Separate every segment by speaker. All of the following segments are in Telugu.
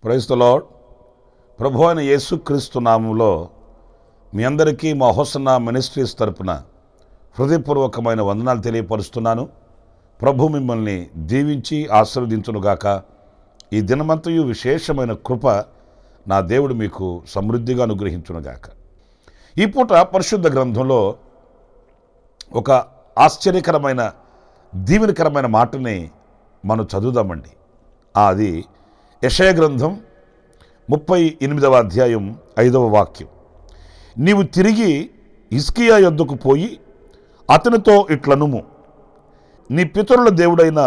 Speaker 1: ప్రైజ్ ద లాడ్ ప్రభు అయిన యేసుక్రీస్తు నామంలో మీ అందరికీ మా హోసన్న మినిస్ట్రీస్ తరపున హృదయపూర్వకమైన వందనాలు తెలియపరుస్తున్నాను ప్రభు మిమ్మల్ని దీవించి ఆశీర్వదించునుగాక ఈ దినమంతయు విశేషమైన కృప నా దేవుడు మీకు సమృద్ధిగా అనుగ్రహించునుగాక ఈ పూట పరిశుద్ధ గ్రంథంలో ఒక ఆశ్చర్యకరమైన దీవెనకరమైన మాటని మనం చదువుదామండి ఆ అది యశయ గ్రంథం ముప్పై ఎనిమిదవ అధ్యాయం ఐదవ వాక్యం నీవు తిరిగి ఇస్కియా యొద్దకు పోయి అతనితో ఇట్లనుము నీ పితరుల దేవుడైన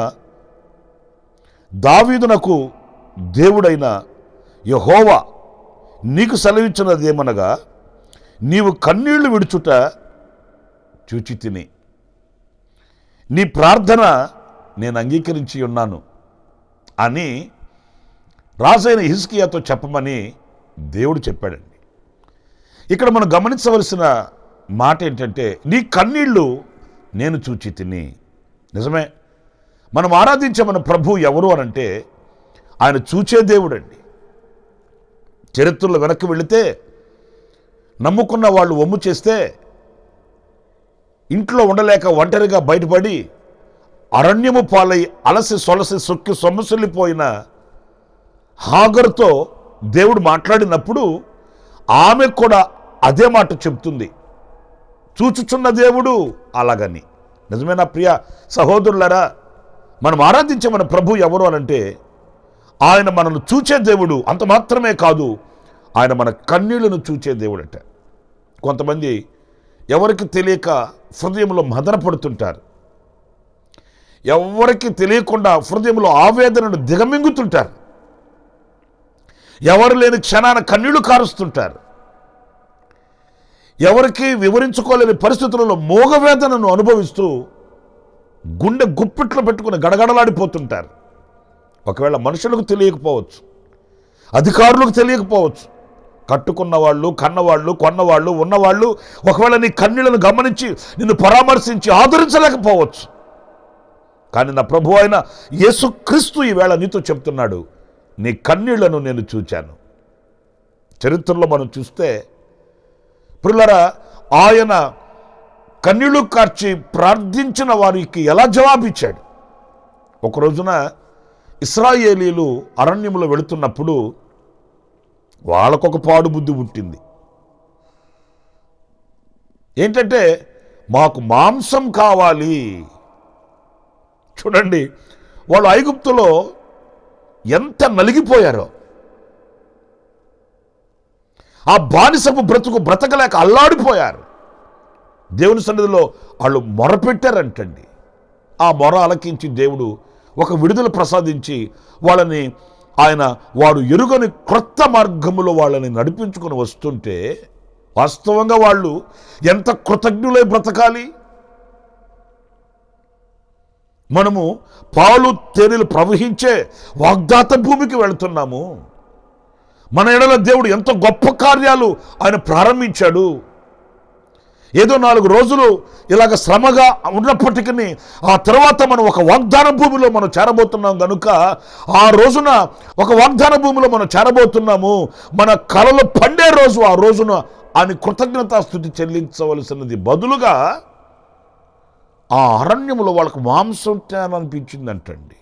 Speaker 1: దావీదునకు దేవుడైన యహోవా నీకు సెలవిచ్చినదేమనగా నీవు కన్నీళ్లు విడుచుట చూచి తిని నీ ప్రార్థన నేను అంగీకరించి ఉన్నాను అని రాజైన హిస్కియాతో చెప్పమని దేవుడు చెప్పాడండి ఇక్కడ మనం గమనించవలసిన మాట ఏంటంటే నీ కన్నీళ్ళు నేను చూచి తిని నిజమే మనం ఆరాధించే మన ప్రభు ఎవరు అనంటే ఆయన చూచే దేవుడండి చరిత్రలో వెనక్కి వెళితే నమ్ముకున్న వాళ్ళు ఒమ్ము చేస్తే ఇంట్లో ఉండలేక ఒంటరిగా బయటపడి అరణ్యము పాలై అలసి సొలసి సొక్కి సొమ్మసిల్లిపోయిన హాగర్తో దేవుడు మాట్లాడినప్పుడు ఆమె కూడా అదే మాట చెప్తుంది చూచుచున్న దేవుడు అలాగని నిజమేనా ప్రియ సహోదరులరా మనం ఆరాధించే మన ప్రభు ఎవరు అనంటే ఆయన మనల్ని చూచే దేవుడు అంత మాత్రమే కాదు ఆయన మన కన్నీళ్లను చూచే దేవుడట కొంతమంది ఎవరికి తెలియక హృదయంలో మదన పడుతుంటారు ఎవరికి తెలియకుండా హృదయంలో ఆవేదనను దిగమింగుతుంటారు ఎవరు లేని క్షణాన కన్నీళ్లు కారుస్తుంటారు ఎవరికి వివరించుకోలేని పరిస్థితులలో మోగవేదనను అనుభవిస్తూ గుండె గుప్పిట్లో పెట్టుకుని గడగడలాడిపోతుంటారు ఒకవేళ మనుషులకు తెలియకపోవచ్చు అధికారులకు తెలియకపోవచ్చు కట్టుకున్న వాళ్ళు కన్నవాళ్ళు కొన్నవాళ్ళు ఉన్నవాళ్ళు ఒకవేళ నీ కన్నీళ్లను గమనించి నిన్ను పరామర్శించి ఆదరించలేకపోవచ్చు కానీ నా ప్రభు అయిన యేసుక్రీస్తు ఈవేళ నీతో చెప్తున్నాడు నీ కన్నీళ్లను నేను చూచాను చరిత్రలో మనం చూస్తే పిల్లరా ఆయన కన్నీళ్లు కార్చి ప్రార్థించిన వారికి ఎలా జవాబిచ్చాడు ఒక రోజున ఇస్రాయేలీలు అరణ్యంలో వెళుతున్నప్పుడు వాళ్ళకొక పాడు బుద్ధి పుట్టింది ఏంటంటే మాకు మాంసం కావాలి చూడండి వాళ్ళు ఐగుప్తులో ఎంత నలిగిపోయారో ఆ బానిసపు బ్రతుకు బ్రతకలేక అల్లాడిపోయారు దేవుని సన్నిధిలో వాళ్ళు మొరపెట్టారంటండి ఆ మొర ఆలకించి దేవుడు ఒక విడుదల ప్రసాదించి వాళ్ళని ఆయన వాడు ఎరుగని క్రొత్త మార్గములో వాళ్ళని నడిపించుకొని వస్తుంటే వాస్తవంగా వాళ్ళు ఎంత కృతజ్ఞులై బ్రతకాలి మనము పాలు తేనెలు ప్రవహించే వాగ్దాత భూమికి వెళుతున్నాము మన ఎడల దేవుడు ఎంత గొప్ప కార్యాలు ఆయన ప్రారంభించాడు ఏదో నాలుగు రోజులు ఇలాగ శ్రమగా ఉన్నప్పటికీ ఆ తర్వాత మనం ఒక వాగ్దాన భూమిలో మనం చేరబోతున్నాం కనుక ఆ రోజున ఒక వాగ్దాన భూమిలో మనం చేరబోతున్నాము మన కళలు పండే రోజు ఆ రోజున ఆయన కృతజ్ఞతాస్థుతి చెల్లించవలసినది బదులుగా ఆ అరణ్యములో వాళ్ళకు మాంసం తినాలనిపించిందంటండి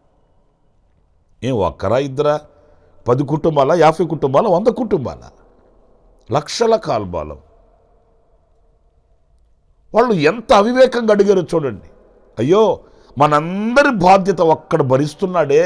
Speaker 1: ఏం ఒక్కరా ఇద్దరా పది కుటుంబాల యాభై కుటుంబాల వంద కుటుంబాల లక్షల కాల్బాలం వాళ్ళు ఎంత అవివేకంగా అడిగారో చూడండి అయ్యో మనందరి బాధ్యత ఒక్కడు భరిస్తున్నాడే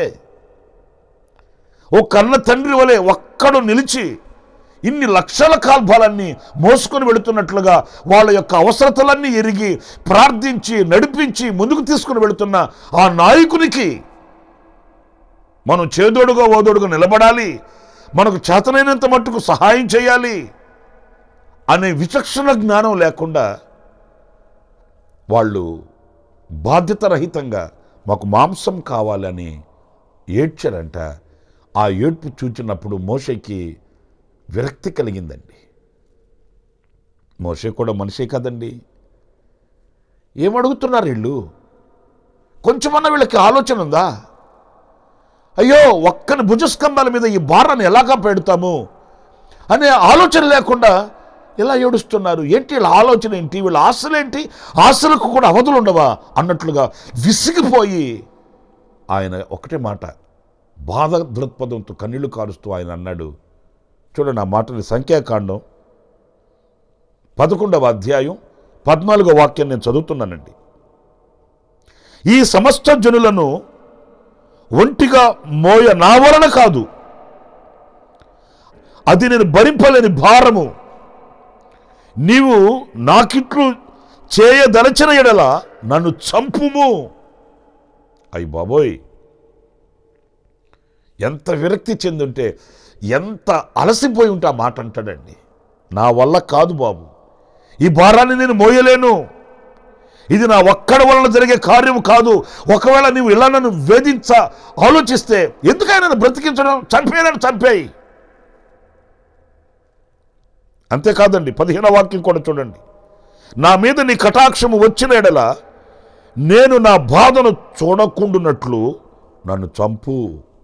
Speaker 1: ఓ కన్న తండ్రి వలె ఒక్కడు నిలిచి ఇన్ని లక్షల కాల్బాలన్నీ మోసుకొని వెళుతున్నట్లుగా వాళ్ళ యొక్క అవసరతలన్నీ ఎరిగి ప్రార్థించి నడిపించి ముందుకు తీసుకుని వెళుతున్న ఆ నాయకునికి మనం చేదోడుగా ఓదోడుగా నిలబడాలి మనకు చేతనైనంత మట్టుకు సహాయం చేయాలి అనే విచక్షణ జ్ఞానం లేకుండా వాళ్ళు బాధ్యతరహితంగా మాకు మాంసం కావాలని ఏడ్చారంట ఆ ఏడ్పు చూచినప్పుడు మోషకి విరక్తి కలిగిందండి మోషే కూడా మనిషే కదండి ఏమడుగుతున్నారు వీళ్ళు కొంచెమన్నా వీళ్ళకి ఆలోచన ఉందా అయ్యో ఒక్కని భుజస్కంధాల మీద ఈ భారాన్ని ఎలాగా పెడతాము అనే ఆలోచన లేకుండా ఇలా ఏడుస్తున్నారు ఏంటి వీళ్ళ ఆలోచన ఏంటి వీళ్ళ ఆశలేంటి ఆశలకు కూడా అవధులు ఉండవా అన్నట్లుగా విసిగిపోయి ఆయన ఒకటే మాట బాధ దృక్పథంతో కన్నీళ్లు కారుస్తూ ఆయన అన్నాడు చూడండి ఆ మాటని సంఖ్యాకాండం పదకొండవ అధ్యాయం పద్నాలుగో వాక్యం నేను చదువుతున్నానండి ఈ సమస్త జనులను ఒంటిగా మోయ నా వలన కాదు అది నేను భరింపలేని భారము నీవు నాకిట్లు చేయదలచిన ఎడల నన్ను చంపుము అయ్యి బాబోయ్ ఎంత విరక్తి చెందుంటే ఎంత అలసిపోయి ఉంటే ఆ మాట అంటాడండి నా వల్ల కాదు బాబు ఈ భారాన్ని నేను మోయలేను ఇది నా ఒక్కడ వలన జరిగే కార్యం కాదు ఒకవేళ నీవు ఇలా నన్ను వేధించ ఆలోచిస్తే ఎందుకైనా నన్ను బ్రతికించడం చంపేయనని చంపేయి అంతేకాదండి పదిహేన వాక్యం కూడా చూడండి నా మీద నీ కటాక్షము వచ్చిన ఎడల నేను నా బాధను చూడకుండునట్లు నన్ను చంపు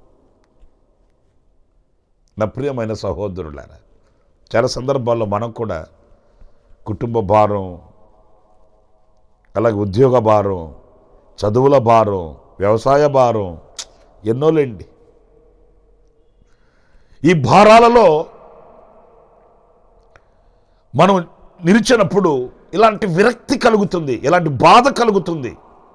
Speaker 1: నా ప్రియమైన సహోదరులారా చాలా సందర్భాల్లో మనం కూడా కుటుంబ భారం అలాగే ఉద్యోగ భారం చదువుల భారం వ్యవసాయ భారం ఎన్నోలేండి ఈ భారాలలో మనం నిలిచినప్పుడు ఇలాంటి విరక్తి కలుగుతుంది ఇలాంటి బాధ కలుగుతుంది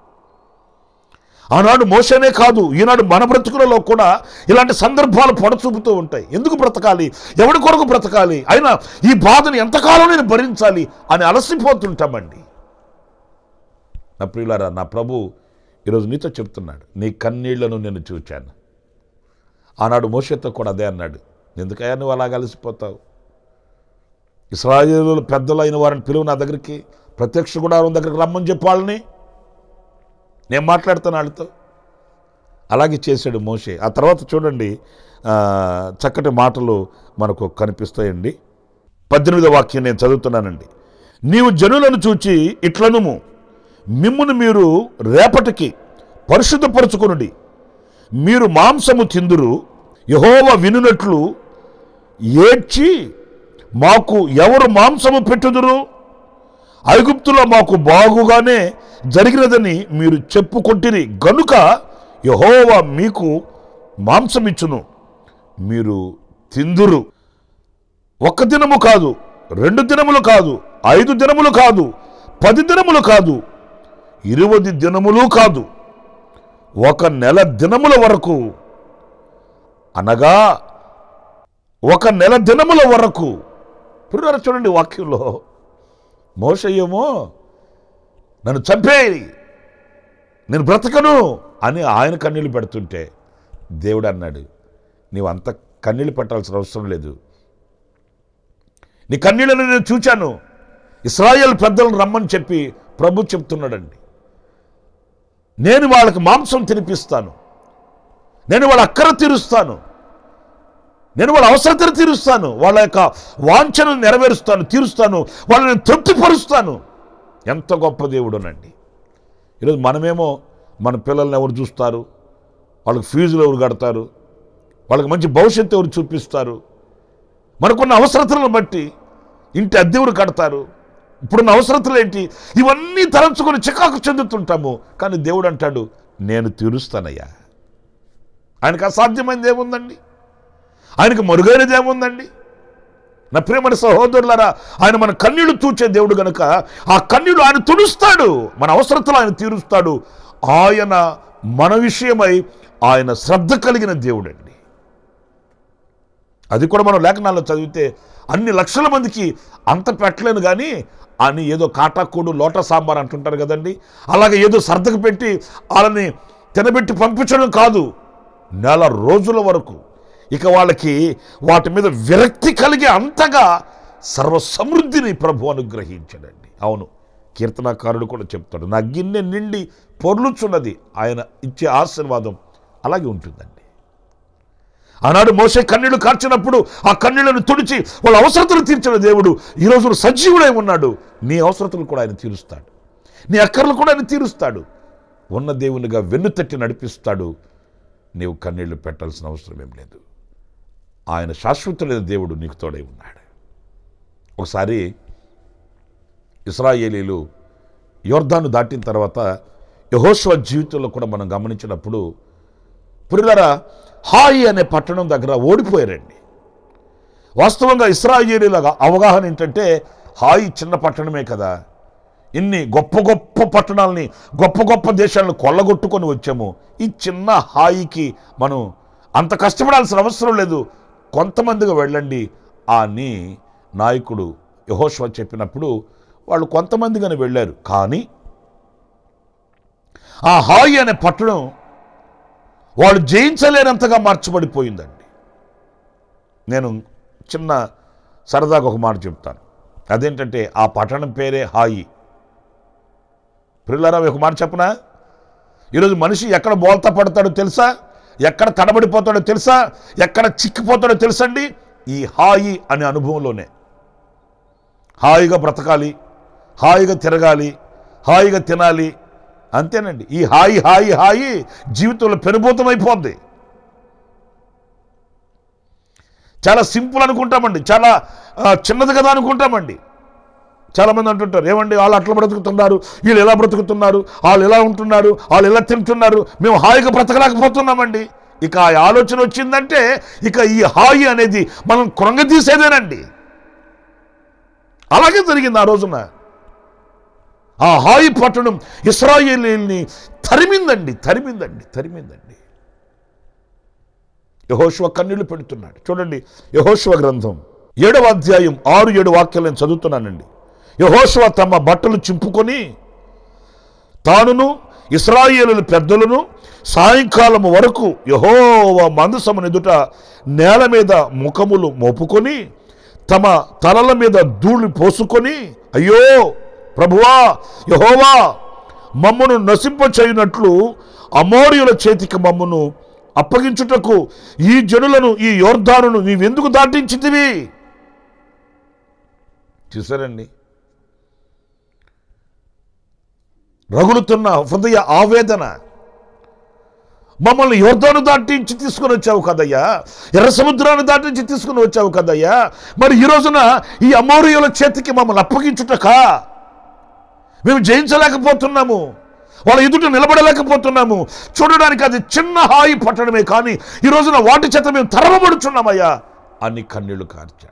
Speaker 1: ఆనాడు మోసనే కాదు ఈనాడు మన బ్రతుకులలో కూడా ఇలాంటి సందర్భాలు పొడచూపుతూ ఉంటాయి ఎందుకు బ్రతకాలి ఎవడి కొరకు బ్రతకాలి అయినా ఈ బాధను ఎంతకాలం నేను భరించాలి అని అలసిపోతుంటామండి నా ప్రియులారా నా ప్రభు ఈరోజు నీతో చెప్తున్నాడు నీ కన్నీళ్లను నేను చూచాను ఆనాడు మోసతో కూడా అదే అన్నాడు ఎందుకయ్యా నువ్వు అలా కలిసిపోతావు ఇస్రాయేలు పెద్దలు అయిన వారిని పిలువు నా దగ్గరికి ప్రత్యక్ష గుడారం దగ్గరికి రమ్మని చెప్పాలని నేను మాట్లాడుతాను వాళ్ళతో అలాగే చేశాడు మోషే ఆ తర్వాత చూడండి ఆ, చక్కటి మాటలు మనకు కనిపిస్తాయండి పద్దెనిమిదో వాక్యం నేను చదువుతున్నానండి నీవు జనులను చూచి ఇట్లనుము మిమ్మును మీరు రేపటికి పరిశుద్ధపరచుకొనుడి మీరు మాంసము తిందురు యహోవ వినునట్లు ఏడ్చి మాకు ఎవరు మాంసము పెట్టుదురు ఐగుప్తులో మాకు బాగుగానే జరిగినదని మీరు చెప్పుకొంటిరి గనుక యహోవా మీకు మాంసమిచ్చును మీరు తిందురు ఒక్క దినము కాదు రెండు దినములు కాదు ఐదు దినములు కాదు పది దినములు కాదు ఇరవై దినములు కాదు ఒక నెల దినముల వరకు అనగా ఒక నెల దినముల వరకు పురుగారు చూడండి వాక్యంలో మోసయ్యేమో నన్ను చంపేయి నేను బ్రతకను అని ఆయన కన్నీళ్ళు పెడుతుంటే దేవుడు అన్నాడు నీవు అంత కన్నీళ్ళు పెట్టాల్సిన అవసరం లేదు నీ కన్నీళ్ళని నేను చూచాను ఇస్రాయేల్ పెద్దలను రమ్మని చెప్పి ప్రభు చెప్తున్నాడండి నేను వాళ్ళకి మాంసం తినిపిస్తాను నేను వాళ్ళ అక్కర తీరుస్తాను నేను వాళ్ళ అవసరతను తీరుస్తాను వాళ్ళ యొక్క వాంఛను నెరవేరుస్తాను తీరుస్తాను వాళ్ళని తృప్తిపరుస్తాను ఎంత గొప్ప దేవుడునండి ఈరోజు మనమేమో మన పిల్లల్ని ఎవరు చూస్తారు వాళ్ళకి ఫీజులు ఎవరు కడతారు వాళ్ళకి మంచి భవిష్యత్తు ఎవరు చూపిస్తారు మనకున్న అవసరతలను బట్టి ఇంటి అద్దెవరు కడతారు ఇప్పుడున్న అవసరతలు ఏంటి ఇవన్నీ తలంచుకొని చికాకు చెందుతుంటాము కానీ దేవుడు అంటాడు నేను తీరుస్తానయ్యా ఆయనకు అసాధ్యమైనది ఏముందండి ఆయనకు మరుగైనది ఏముందండి నా ప్రియమైన సహోదరులారా ఆయన మన కన్నీళ్లు తూచే దేవుడు గనుక ఆ కన్నీళ్లు ఆయన తుడుస్తాడు మన అవసరతలు ఆయన తీరుస్తాడు ఆయన మన విషయమై ఆయన శ్రద్ధ కలిగిన దేవుడండి అది కూడా మనం లేఖనాల్లో చదివితే అన్ని లక్షల మందికి అంత పెట్టలేను కానీ అని ఏదో కాటాకోడు లోట సాంబార్ అంటుంటారు కదండి అలాగే ఏదో సర్దకు పెట్టి వాళ్ళని తినబెట్టి పంపించడం కాదు నెల రోజుల వరకు ఇక వాళ్ళకి వాటి మీద విరక్తి కలిగే అంతగా సర్వ సమృద్ధిని ప్రభు అనుగ్రహించాడండి అవును కీర్తనాకారుడు కూడా చెప్తాడు నా గిన్నె నిండి పొర్లుచున్నది ఆయన ఇచ్చే ఆశీర్వాదం అలాగే ఉంటుందండి ఆనాడు మోసే కన్నీళ్లు కార్చినప్పుడు ఆ కన్నీళ్లను తుడిచి వాళ్ళ అవసరతలు తీర్చిన దేవుడు ఈ రోజు సజీవుడై ఉన్నాడు నీ అవసరతలు కూడా ఆయన తీరుస్తాడు నీ అక్కర్లు కూడా ఆయన తీరుస్తాడు ఉన్న దేవునిగా వెన్నుతట్టి నడిపిస్తాడు నీవు కన్నీళ్లు పెట్టాల్సిన అవసరం ఏం లేదు ఆయన శాశ్వతుడైన దేవుడు నీకు తోడై ఉన్నాడు ఒకసారి ఇస్రాయేలీలు యోర్ధాను దాటిన తర్వాత యహోశ్వ జీవితంలో కూడా మనం గమనించినప్పుడు పురులరా హాయి అనే పట్టణం దగ్గర ఓడిపోయారండి వాస్తవంగా ఇస్రాయేలీల అవగాహన ఏంటంటే హాయి చిన్న పట్టణమే కదా ఇన్ని గొప్ప గొప్ప పట్టణాలని గొప్ప గొప్ప దేశాలను కొల్లగొట్టుకొని వచ్చాము ఈ చిన్న హాయికి మనం అంత కష్టపడాల్సిన అవసరం లేదు కొంతమందిగా వెళ్ళండి అని నాయకుడు యహోష్వ చెప్పినప్పుడు వాళ్ళు కొంతమందిగానే వెళ్ళారు కానీ ఆ హాయి అనే పట్టణం వాళ్ళు జయించలేనంతగా మార్చబడిపోయిందండి నేను చిన్న సరదాగా ఒక మాట చెప్తాను అదేంటంటే ఆ పట్టణం పేరే హాయి పిల్లరా ఒక మాట చెప్పనా ఈరోజు మనిషి ఎక్కడ బోల్తా పడతాడో తెలుసా ఎక్కడ తడబడిపోతాడో తెలుసా ఎక్కడ చిక్కిపోతాడో తెలుసండి ఈ హాయి అనే అనుభవంలోనే హాయిగా బ్రతకాలి హాయిగా తిరగాలి హాయిగా తినాలి అంతేనండి ఈ హాయి హాయి హాయి జీవితంలో పెనుభూతమైపోద్ది చాలా సింపుల్ అనుకుంటామండి చాలా ఆ, చిన్నది కదా అనుకుంటామండి చాలామంది అంటుంటారు ఏమండి వాళ్ళు అట్లా బ్రతుకుతున్నారు వీళ్ళు ఎలా బ్రతుకుతున్నారు వాళ్ళు ఎలా ఉంటున్నారు వాళ్ళు ఎలా తింటున్నారు మేము హాయిగా బ్రతకలేకపోతున్నామండి ఇక ఆ ఆలోచన వచ్చిందంటే ఇక ఈ హాయి అనేది మనం కృంగతీసేదేనండి అలాగే జరిగింది ఆ రోజున ఆ హాయి పట్టణం ఇస్రాయేలీల్ని తరిమిందండి తరిమిందండి తరిమిందండి యహోశివ కన్నీళ్లు పెడుతున్నాడు చూడండి యహోశివ గ్రంథం ఏడవ అధ్యాయం ఆరు ఏడు వాక్యాలు నేను చదువుతున్నానండి యహోశివ తమ బట్టలు చింపుకొని తానును ఇస్రాయేలు పెద్దలను సాయంకాలము వరకు యహోవ మందసము ఎదుట నేల మీద ముఖములు మోపుకొని తమ తలల మీద ధూళి పోసుకొని అయ్యో ప్రభువా యహోవా మమ్మను నశింపచేయునట్లు అమోరియుల చేతికి మమ్మను అప్పగించుటకు ఈ జనులను ఈ యోర్ధానును నీవెందుకు దాటించితివి చూసారండి రగులుతున్న హృదయ ఆవేదన మమ్మల్ని యోర్ధాను దాటించి తీసుకుని వచ్చావు కదయ్యా ఎర్ర సముద్రాన్ని దాటించి తీసుకుని వచ్చావు కదయ్యా మరి ఈ రోజున ఈ అమోరియుల చేతికి మమ్మల్ని అప్పగించుటకా మేము జయించలేకపోతున్నాము వాళ్ళ ఎదుట నిలబడలేకపోతున్నాము చూడడానికి అది చిన్న హాయి పట్టడమే కానీ ఈ రోజున వాటి చేత మేము తరమబడుచున్నామయ్యా అని కన్నీళ్లు కార్చాడు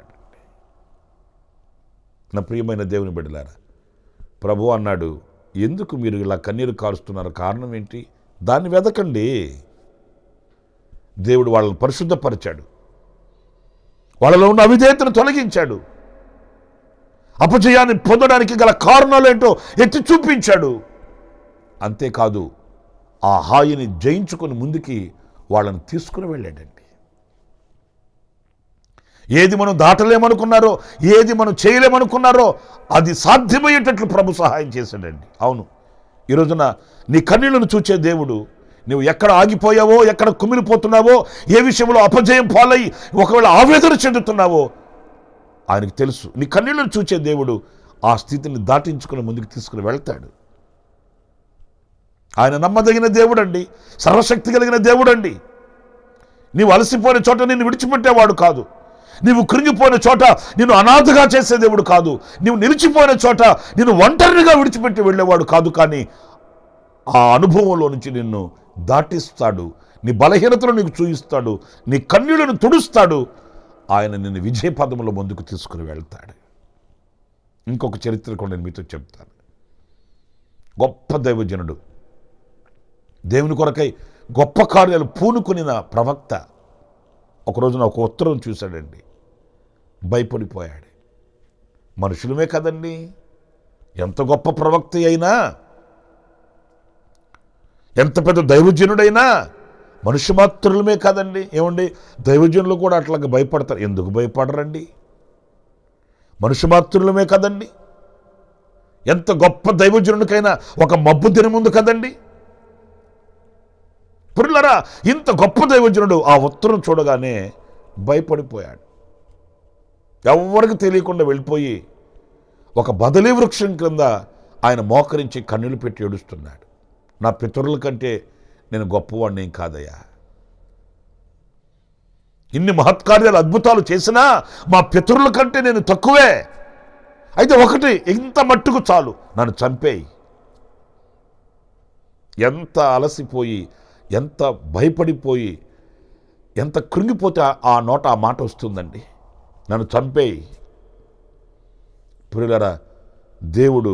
Speaker 1: నా ప్రియమైన దేవుని బిడ్డలారా ప్రభు అన్నాడు ఎందుకు మీరు ఇలా కన్నీరు కారుస్తున్నారు కారణం ఏంటి దాన్ని వెదకండి దేవుడు వాళ్ళని పరిశుద్ధపరిచాడు వాళ్ళలో ఉన్న అవిధేయతను తొలగించాడు అపజయాన్ని పొందడానికి గల కారణాలు ఏంటో ఎత్తి చూపించాడు అంతేకాదు ఆ హాయిని జయించుకొని ముందుకి వాళ్ళని తీసుకుని వెళ్ళాడండి ఏది మనం దాటలేమనుకున్నారో ఏది మనం చేయలేమనుకున్నారో అది సాధ్యమయ్యేటట్లు ప్రభు సహాయం చేశాడండి అవును ఈ రోజున నీ కన్నీళ్లను చూచే దేవుడు నువ్వు ఎక్కడ ఆగిపోయావో ఎక్కడ కుమిలిపోతున్నావో ఏ విషయంలో అపజయం పాలై ఒకవేళ ఆవేదన చెందుతున్నావో ఆయనకు తెలుసు నీ కన్నీళ్లను చూచే దేవుడు ఆ స్థితిని దాటించుకుని ముందుకు తీసుకుని వెళ్తాడు ఆయన నమ్మదగిన దేవుడండి సర్వశక్తి కలిగిన దేవుడండి నీవు అలసిపోయిన చోట నిన్ను విడిచిపెట్టేవాడు కాదు నీవు కృంగిపోయిన చోట నిన్ను అనాథగా చేసే దేవుడు కాదు నీవు నిలిచిపోయిన చోట నిన్ను ఒంటరిగా విడిచిపెట్టి వెళ్ళేవాడు కాదు కానీ ఆ అనుభవంలో నుంచి నిన్ను దాటిస్తాడు నీ బలహీనతను నీకు చూయిస్తాడు నీ కన్నులను తుడుస్తాడు ఆయన నిన్ను విజయ పదములో ముందుకు తీసుకుని వెళ్తాడు ఇంకొక చరిత్ర కూడా నేను మీతో చెప్తాను గొప్ప దైవజనుడు దేవుని కొరకై గొప్ప కార్యాలు పూనుకొనిన ప్రవక్త ఒక రోజున ఒక ఉత్తరం చూశాడండి భయపడిపోయాడు మనుషులమే కదండి ఎంత గొప్ప ప్రవక్త అయినా ఎంత పెద్ద దైవజనుడైనా మనుష్య మాత్రులమే కాదండి ఏమండి దైవజనులు కూడా అట్లాగా భయపడతారు ఎందుకు భయపడరండి మనుష్య మాత్రులమే కదండి ఎంత గొప్ప దైవజనుడికైనా ఒక మబ్బు దినం ఉంది కదండి పురులరా ఇంత గొప్ప దైవజనుడు ఆ ఉత్తరం చూడగానే భయపడిపోయాడు ఎవరికి తెలియకుండా వెళ్ళిపోయి ఒక బదలీ వృక్షం క్రింద ఆయన మోకరించి కన్నులు పెట్టి ఏడుస్తున్నాడు నా పితరుల కంటే నేను గొప్పవాడిని ఏం కాదయ్యా ఇన్ని మహత్కార్యాలు అద్భుతాలు చేసినా మా పితరుల కంటే నేను తక్కువే అయితే ఒకటి ఇంత మట్టుకు చాలు నన్ను చంపేయి ఎంత అలసిపోయి ఎంత భయపడిపోయి ఎంత కృంగిపోతే ఆ- ఆ నోట ఆ మాట వస్తుందండి నన్ను చంపేయి పురులరా దేవుడు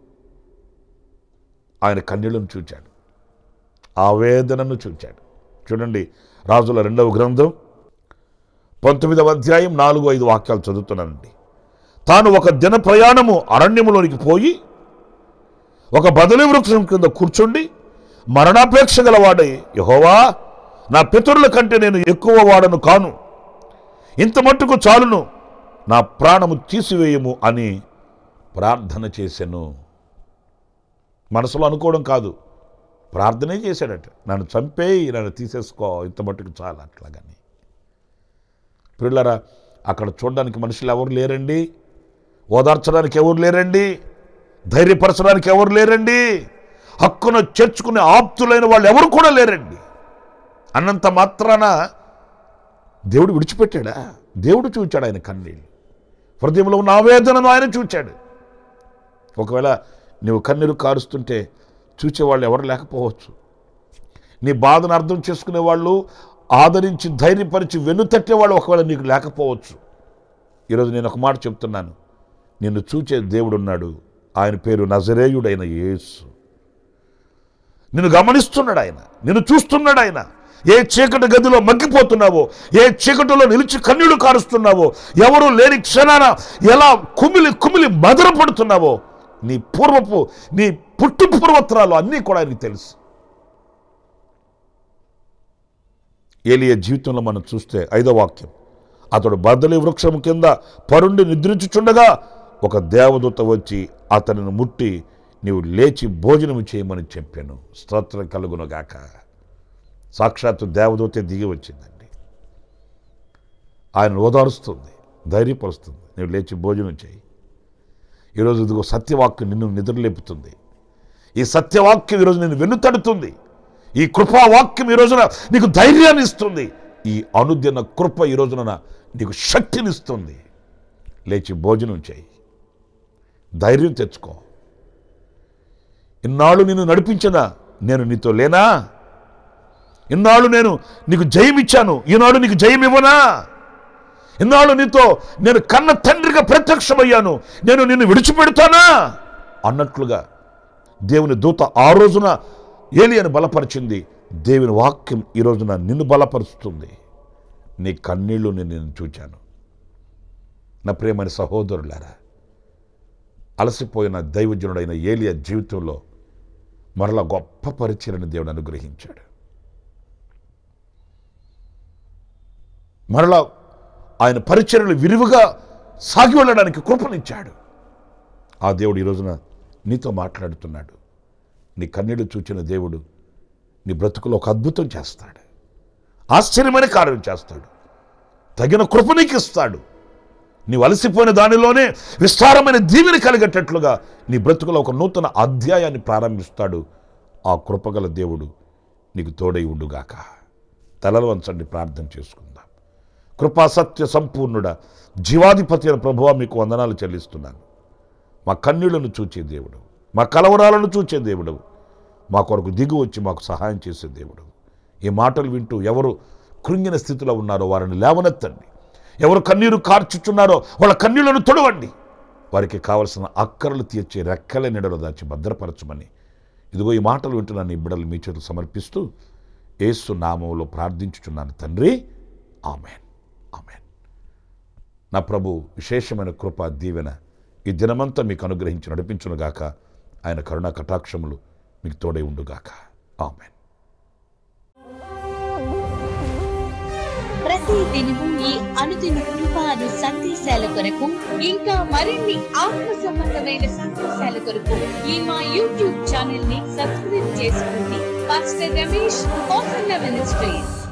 Speaker 1: ఆయన కన్యలను చూచాడు ఆవేదనను చూచాడు చూడండి రాజుల రెండవ గ్రంథం పంతొమ్మిదవ అధ్యాయం నాలుగు ఐదు వాక్యాలు చదువుతున్నానండి తాను ఒక దిన ప్రయాణము అరణ్యములోనికి పోయి ఒక బదలి వృక్షం కింద కూర్చుండి మరణాపేక్ష గలవాడై యహోవా నా పితరుల కంటే నేను ఎక్కువ వాడను కాను ఇంత మట్టుకు చాలును నా ప్రాణము తీసివేయము అని ప్రార్థన చేశాను మనసులో అనుకోవడం కాదు ప్రార్థనే చేశాడట నన్ను చంపేయి నన్ను తీసేసుకో ఇంత మట్టుకు చాలు అట్లాగని పిల్లరా అక్కడ చూడడానికి మనుషులు ఎవరు లేరండి ఓదార్చడానికి ఎవరు లేరండి ధైర్యపరచడానికి ఎవరు లేరండి హక్కును చేర్చుకునే ఆప్తులైన వాళ్ళు ఎవరు కూడా లేరండి అన్నంత మాత్రాన దేవుడు విడిచిపెట్టాడా దేవుడు చూచాడు ఆయన కన్నీళ్ళు హృదయంలో ఉన్న ఆవేదనను ఆయన చూచాడు ఒకవేళ నువ్వు కన్నీరు కారుస్తుంటే చూచేవాళ్ళు ఎవరు లేకపోవచ్చు నీ బాధను అర్థం చేసుకునే వాళ్ళు ఆదరించి ధైర్యపరిచి వెన్నుతట్టే వాళ్ళు ఒకవేళ నీకు లేకపోవచ్చు ఈరోజు నేను ఒక మాట చెప్తున్నాను నిన్ను చూచే దేవుడు ఉన్నాడు ఆయన పేరు నజరేయుడైన యేసు నిన్ను గమనిస్తున్నాడు ఆయన నిన్ను చూస్తున్నాడు ఆయన ఏ చీకటి గదిలో మగ్గిపోతున్నావో ఏ చీకటిలో నిలిచి కన్నీళ్లు కారుస్తున్నావో ఎవరు లేని క్షణాన ఎలా కుమిలి కుమిలి మదన పడుతున్నావో నీ పూర్వపు నీ పుట్టు పూర్వత్రాలు అన్నీ కూడా ఆయనకి తెలుసు ఏలియ జీవితంలో మనం చూస్తే ఐదో వాక్యం అతడు బద్దలి వృక్షం కింద పరుండి నిద్రించుచుండగా ఒక దేవదూత వచ్చి అతనిని ముట్టి నీవు లేచి భోజనం చేయమని చెప్పాను స్తోత్రం కలుగునుగాక సాక్షాత్తు దేవదూతే దిగి వచ్చిందండి ఆయన ఓదారుస్తుంది ధైర్యపరుస్తుంది నీవు లేచి భోజనం చేయి ఈరోజు ఇదిగో సత్యవాక్యం నిన్ను నిద్రలేపుతుంది ఈ సత్యవాక్యం ఈరోజు నిన్ను వెన్నుతడుతుంది ఈ కృపావాక్యం ఈ రోజున నీకు ధైర్యాన్ని ఇస్తుంది ఈ అనుదిన కృప ఈ రోజున నీకు శక్తినిస్తుంది లేచి భోజనం చేయి ధైర్యం తెచ్చుకో ఇన్నాళ్ళు నిన్ను నడిపించిన నేను నీతో లేనా ఇన్నాళ్ళు నేను నీకు జయం ఇచ్చాను ఈనాడు నీకు జయం ఇవ్వనా ఇన్నాళ్ళు నీతో నేను కన్న తండ్రిగా ప్రత్యక్షమయ్యాను నేను నిన్ను విడిచిపెడతానా అన్నట్లుగా దేవుని దూత ఆ రోజున ఏలియను బలపరిచింది దేవుని వాక్యం ఈ రోజున నిన్ను బలపరుస్తుంది నీ కన్నీళ్లు నేను నేను చూచాను నా ప్రియమైన సహోదరులారా అలసిపోయిన దైవజనుడైన ఏలియా జీవితంలో మరలా గొప్ప పరిచయను దేవుడు అనుగ్రహించాడు మరలా ఆయన పరిచర్యలు విరివిగా సాగి వెళ్ళడానికి కృపనిచ్చాడు ఆ దేవుడు ఈ రోజున నీతో మాట్లాడుతున్నాడు నీ కన్నీడు చూచిన దేవుడు నీ బ్రతుకులో ఒక అద్భుతం చేస్తాడు ఆశ్చర్యమైన కార్యం చేస్తాడు తగిన కృప నీకు ఇస్తాడు నీవు అలసిపోయిన దానిలోనే విస్తారమైన దీవెని కలిగేటట్లుగా నీ బ్రతుకులో ఒక నూతన అధ్యాయాన్ని ప్రారంభిస్తాడు ఆ కృపగల దేవుడు నీకు తోడై ఉండుగాక తలలు వంచండి ప్రార్థన చేసుకుందాం కృపా సత్య సంపూర్ణుడ జీవాధిపతి అయిన ప్రభువా మీకు వందనాలు చెల్లిస్తున్నాను మా కన్నీళ్లను చూచే దేవుడు మా కలవరాలను చూచే దేవుడు మా కొరకు దిగు వచ్చి మాకు సహాయం చేసే దేవుడు ఈ మాటలు వింటూ ఎవరు కృంగిన స్థితిలో ఉన్నారో వారిని లేవనెత్తండి ఎవరు కన్నీరు కార్చుచున్నారో వాళ్ళ కన్నీళ్లను తొడవండి వారికి కావలసిన అక్కరలు తీర్చే రెక్కల నీడలో దాచి భద్రపరచమని ఇదిగో ఈ మాటలు వింటున్న నీ బిడలు మీ చేతులు సమర్పిస్తూ ఏసు నామంలో ప్రార్థించుచున్నాను తండ్రి ఆమెన్ ఆమెన్ నా ప్రభు విశేషమైన కృప దీవెన ఈ దినమంతా మీకు అనుగ్రహించి నడిపించునుగాక ఆయన కరుణా కటాక్షములు మీకు తోడై ఉండుగాక ఆమెన్
Speaker 2: ప్రతి దినము ఈ అనుదిన కృపాను సందేశాల కొరకు ఇంకా మరిన్ని ఆత్మ సంబంధమైన సందేశాల కొరకు ఈ మా యూట్యూబ్ ఛానల్ ని సబ్స్క్రైబ్ చేసుకోండి పాస్టర్ రమేష్ కోసన్న మినిస్ట్రీస్